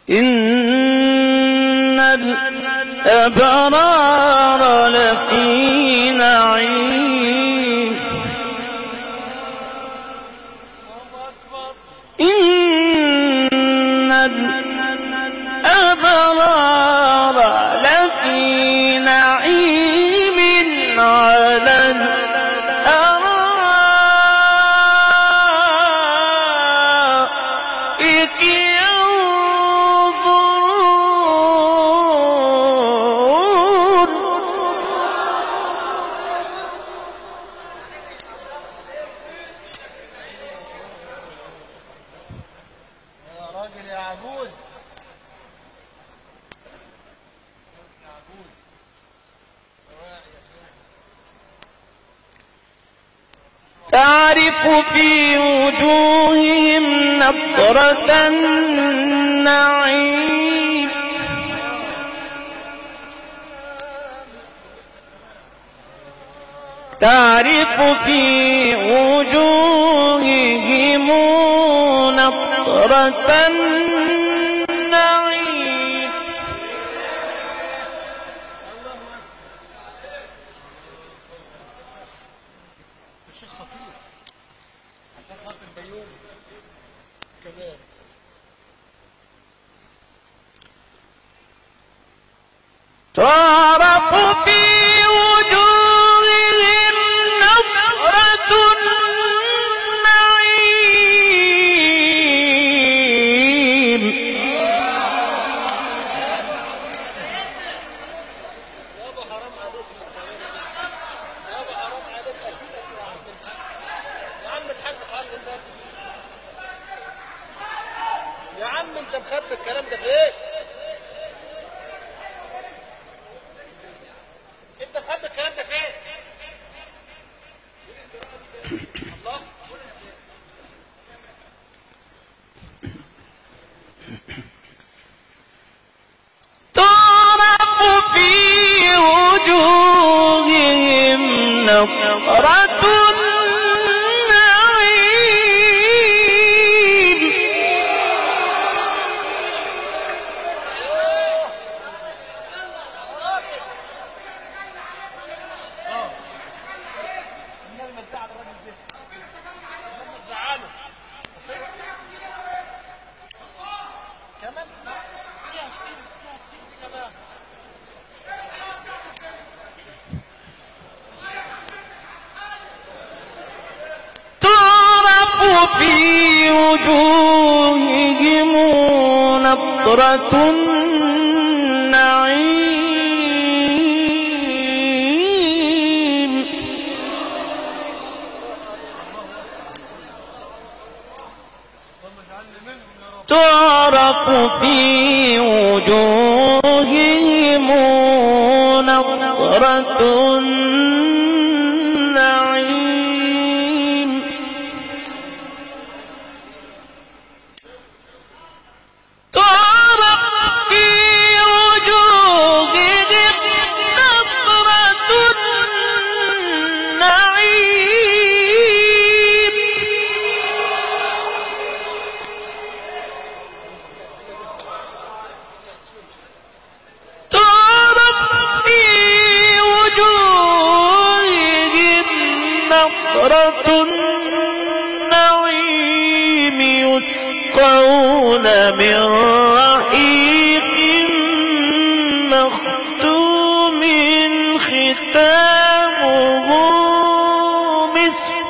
إن الأبرار لفي نعيم إن الأبرار لفي نعيم على الأرائك ينظرون يا راجل يا عجوز تعرف في وجوههم نضرة النعيم تعرف في وجوههم نضرة النعيم شيخ خطير عشان خاطر بيوم كمان تعرف في وجوههم نظرة النعيم يابا حرام عليك يابا حرام عليك اشيلك يا عم يا عم الحاج اتعلم ده يا عم انت مخبي الكلام ده فين انت مخبي الكلام ده فين الله تعرف في وجوههم نظرة النعيم النبي مزع على الراجل ده النبي مزعله كمان فيها كتير فيها كتير دي كمان تعرف في وجوههم نظرة النعيم تعرف في وجوههم نظرة النعيم تعرف في وجوههم نظرة النعيم تعرف في وجوههم نظرة النعيم يسقون من رحيق مختوم ختامه مسك